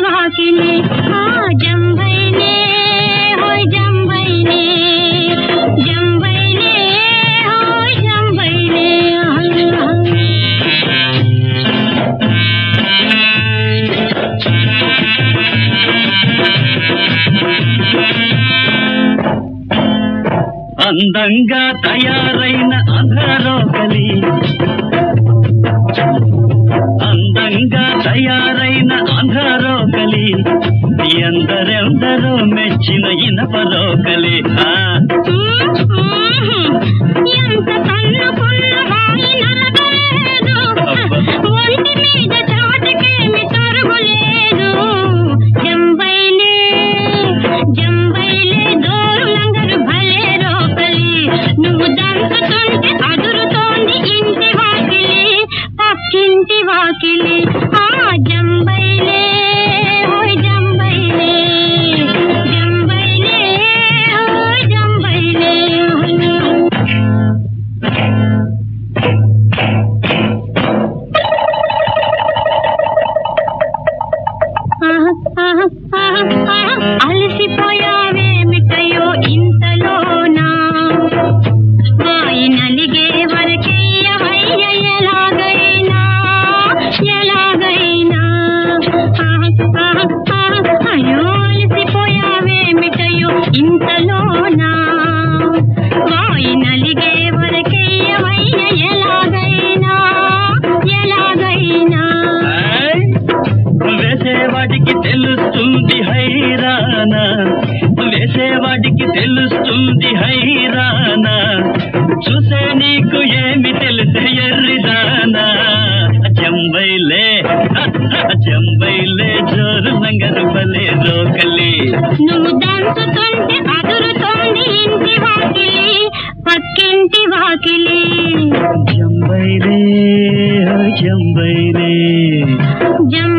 వాకిలి ఆ జంబైలే హోయ్ జంబైలే జంబైలే హోయ్ జంబైలే అందంగా తయారైన అధరోకలి అందంగా తయారైన అధరోకలి ఎందరెందరో మెచ్చిన ఇనపరోకలి ఆ ఎంత కన్నుకున్న వాయి నలగలేదు ఒంటి మీద చాటికేమి తరుగులేదు జంబైలే జంబైలే దోరు లంగరు భలే రోకలి నువ్వు దంచుతుంటే అదురుతోంది ఇంటి వాకిలి పక్కింటి వాకిలి ఆ జంబైలే ఓయ్ జంబైలే జంబైలే ఓయ్ జంబైలే అలసిపోయావేమిటయో ఇంతలోనా వాయి నలిగే వరకెయ్యవయ్య ఎలాగైనా ఎలాగైనా అయ్యో అలసిపోయావేమిటయో ఇంతలోనా వాయి నలిగే వరకెయ్యవయ్య ఎలాగైనా ఎలాగైనా ఆయ్, వేసేవాడికి తెలుస్తుంది హైరానా వేసేవాడికి తెలుస్తుంది హైరానా చూసే నీకు ఏమి తెలిసే ఎర్రిదానా జంబైలే జంబైలే జోరు నంగరు బలే రోకలి నువ్వు దంచుతుంటే అదురుతోంది ఇంటి వాకిలి పక్కింటి వాకిలి జంబైలే జంబైలే జం